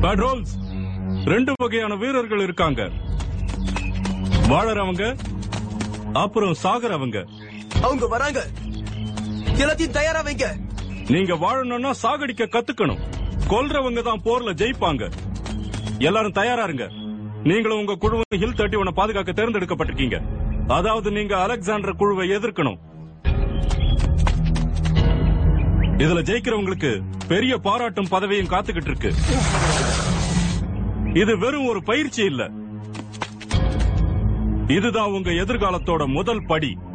patrols ரெண்டு வகையான வீரர்கள் இருக்காங்க வாழறவங்க அப்புறம் சாகுறவங்க அவங்க வராங்க எல்லாத்தையும் தயாரா வைங்க நீங்க வாழணும்னா சாகடிக்க கத்துக்கணும் கொல்றவங்க தான் போர்ல ஜெயிப்பாங்க எல்லாரும் தயாரா இருங்க நீங்களும் உங்க குழுவும் ஹில் தேர்ட்டி ஒன்ன பாதுகாக்க தேர்ந்தெடுக்கப்பட்டிருக்கீங்க அதாவது நீங்க அலெக்சாண்டர் குழுவை எதிர்க்கணும் இதுல ஜெயிக்கிறவங்களுக்கு பெரிய பாராட்டும் பதவியும் காத்துக்கிட்டு இருக்கு இது வெறும் ஒரு பயிற்சி இல்ல இதுதான் உங்க எதிர்காலத்தோட முதல் படி